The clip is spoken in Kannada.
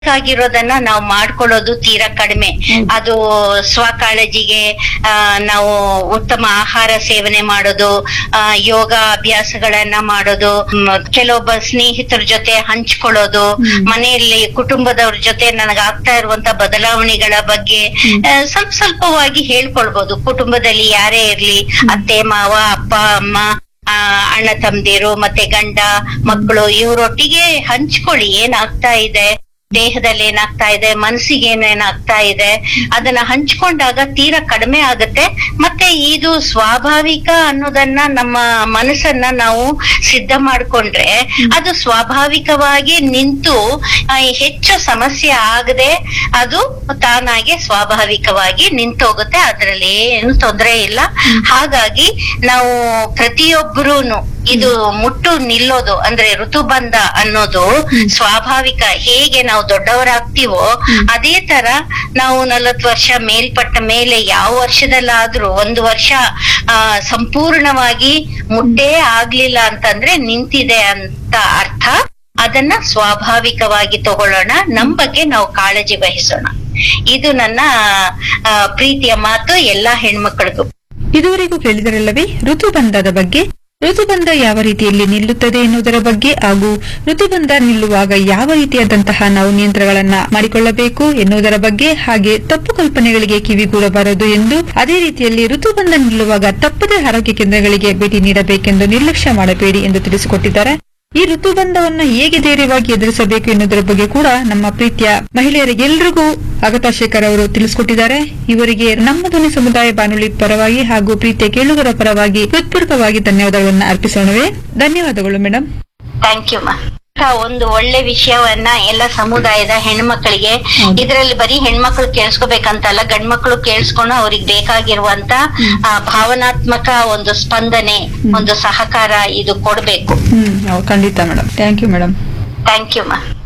ಆಗಿರೋದನ್ನ ನಾವು ಮಾಡ್ಕೊಳ್ಳೋದು ತೀರಾ ಕಡಿಮೆ ಅದು ಸ್ವಕಾಳಜಿಗೆ ಆ, ನಾವು ಉತ್ತಮ ಆಹಾರ ಸೇವನೆ ಮಾಡೋದು ಆ, ಯೋಗ ಅಭ್ಯಾಸಗಳನ್ನ ಮಾಡೋದು ಮ್, ಕೆಲವೊಬ್ಬ ಸ್ನೇಹಿತರ ಜೊತೆ ಹಂಚ್ಕೊಳ್ಳೋದು ಮನೆಯಲ್ಲಿ ಕುಟುಂಬದವ್ರ ಜೊತೆ ನನಗಾಗ್ತಾ ಇರುವಂತ ಬದಲಾವಣೆಗಳ ಬಗ್ಗೆ ಆ, ಸ್ವಲ್ಪ ಸ್ವಲ್ಪವಾಗಿ ಹೇಳ್ಕೊಳ್ಬಹುದು ಕುಟುಂಬದಲ್ಲಿ ಯಾರೇ ಇರ್ಲಿ ಅತ್ತೆ ಮಾವ ಅಪ್ಪ ಅಮ್ಮ ಆ, ಅಣ್ಣ ತಮ್ದಿರು ಮತ್ತೆ ಗಂಡ ಮಕ್ಕಳು ಇವರೊಟ್ಟಿಗೆ ಹಂಚ್ಕೊಳ್ಳಿ ಏನಾಗ್ತಾ ಇದೆ ದೇಹದಲ್ಲಿ ಏನಾಗ್ತಾ ಇದೆ ಮನಸ್ಸಿಗೆ ಏನೇನಾಗ್ತಾ ಇದೆ ಅದನ್ನ ಹಂಚ್ಕೊಂಡಾಗ ತೀರಾ ಕಡಿಮೆ ಆಗುತ್ತೆ ಮತ್ತೆ ಇದು ಸ್ವಾಭಾವಿಕ ಅನ್ನೋದನ್ನ ನಮ್ಮ ಮನಸ್ಸನ್ನ ನಾವು ಸಿದ್ಧ ಮಾಡ್ಕೊಂಡ್ರೆ ಅದು ಸ್ವಾಭಾವಿಕವಾಗಿ ನಿಂತು ಆ, ಹೆಚ್ಚು ಸಮಸ್ಯೆ ಆಗದೆ ಅದು ತಾನಾಗೆ ಸ್ವಾಭಾವಿಕವಾಗಿ ನಿಂತೋಗುತ್ತೆ ಅದರಲ್ಲಿ ಏನು ತೊಂದರೆ ಇಲ್ಲ ಹಾಗಾಗಿ ನಾವು ಪ್ರತಿಯೊಬ್ಬರೂನು ಇದು ಮುಟ್ಟು ನಿಲ್ಲೋದು ಅಂದ್ರೆ ಋತುಬಂಧ ಅನ್ನೋದು ಸ್ವಾಭಾವಿಕ ಹೇಗೆ ನಾವು ದೊಡ್ಡವರಾಗ್ತೀವೋ ಅದೇ ತರ ನಾವು ನಲವತ್ತು ವರ್ಷ ಮೇಲ್ಪಟ್ಟ ಮೇಲೆ ಯಾವ ವರ್ಷದಲ್ಲಾದ್ರೂ ಒಂದು ವರ್ಷ ಆ ಸಂಪೂರ್ಣವಾಗಿ ಮುಟ್ಟೇ ಆಗ್ಲಿಲ್ಲ ಅಂತಂದ್ರೆ ನಿಂತಿದೆ ಅಂತ ಅರ್ಥ ಅದನ್ನ ಸ್ವಾಭಾವಿಕವಾಗಿ ತಗೊಳ್ಳೋಣ ನಮ್ ಬಗ್ಗೆ ನಾವು ಕಾಳಜಿ ವಹಿಸೋಣ ಇದು ನನ್ನ ಆ, ಪ್ರೀತಿಯ ಮಾತು ಎಲ್ಲಾ ಹೆಣ್ಮಕ್ಳಿಗೂ ಇದುವರೆಗೂ ಕೇಳಿದರಲ್ಲವೇ ಋತುಬಂಧದ ಬಗ್ಗೆ ಋತುಬಂಧ ಯಾವ ರೀತಿಯಲ್ಲಿ ನಿಲ್ಲುತ್ತದೆ ಎನ್ನುವುದರ ಬಗ್ಗೆ ಹಾಗೂ ಋತುಬಂಧ ನಿಲ್ಲುವಾಗ ಯಾವ ರೀತಿಯಾದಂತಹ ನಾವು ನಿಯಂತ್ರಣಗಳನ್ನ ಮಾಡಿಕೊಳ್ಳಬೇಕು ಎನ್ನುವುದರ ಬಗ್ಗೆ ಹಾಗೆ ತಪ್ಪು ಕಲ್ಪನೆಗಳಿಗೆ ಕಿವಿಗೂಡಬಾರದು ಎಂದು ಅದೇ ರೀತಿಯಲ್ಲಿ ಋತುಬಂಧ ನಿಲ್ಲುವಾಗ ತಪ್ಪದೇ ಆರೋಗ್ಯ ಕೇಂದ್ರಗಳಿಗೆ ಭೇಟಿ ನೀಡಬೇಕೆಂದು ನಿರ್ಲಕ್ಷ್ಯ ಮಾಡಬೇಡಿ ಎಂದು ತಿಳಿಸಿಕೊಟ್ಟಿದ್ದಾರೆ ಈ ಋತುಬಂಧವನ್ನ ಹೇಗೆ ಧೈರ್ಯವಾಗಿ ಎದುರಿಸಬೇಕು ಎನ್ನುವುದರ ಬಗ್ಗೆ ಕೂಡ ನಮ್ಮ ಪ್ರೀತಿಯ ಮಹಿಳೆಯರಿಗೆಲ್ಲರಿಗೂ ಅಗತಾ ಶೇಖರ್ ಅವರು ತಿಳಿಸಿಕೊಟ್ಟಿದ್ದಾರೆ ಇವರಿಗೆ ನಮ್ಮ ಧ್ವನಿ ಸಮುದಾಯ ಬಾನುಲಿ ಪರವಾಗಿ ಹಾಗೂ ಪ್ರೀತಿಯ ಕೇಳುಗರ ಪರವಾಗಿ ಹೃತ್ಪೂರ್ವಕವಾಗಿ ಧನ್ಯವಾದಗಳನ್ನು ಅರ್ಪಿಸೋಣವೇ ಧನ್ಯವಾದಗಳು ಮೇಡಮ್ ಥ್ಯಾಂಕ್ ಯು ಮಾ ಒಂದು ಒಳ್ಳೆ ವಿಷಯವನ್ನ ಎಲ್ಲ ಸಮುದಾಯದ ಹೆಣ್ಮಕ್ಳಿಗೆ ಹೌದು. ಇದರಲ್ಲಿ ಬರೀ ಹೆಣ್ಮಕ್ಳು ಕೇಳಿಸ್ಕೋಬೇಕಂತಲ್ಲ ಗಂಡ್ಮಕ್ಳು ಕೇಳಿಸ್ಕೊಂಡು ಅವ್ರಿಗೆ ಬೇಕಾಗಿರುವಂತ ಆ, ಭಾವನಾತ್ಮಕ ಒಂದು ಸ್ಪಂದನೆ ಒಂದು ಸಹಕಾರ ಇದು ಕೊಡ್ಬೇಕು ಹ್ಮ್ ಹೌದು, ಖಂಡಿತ madam thank you madam thank you ಮಾ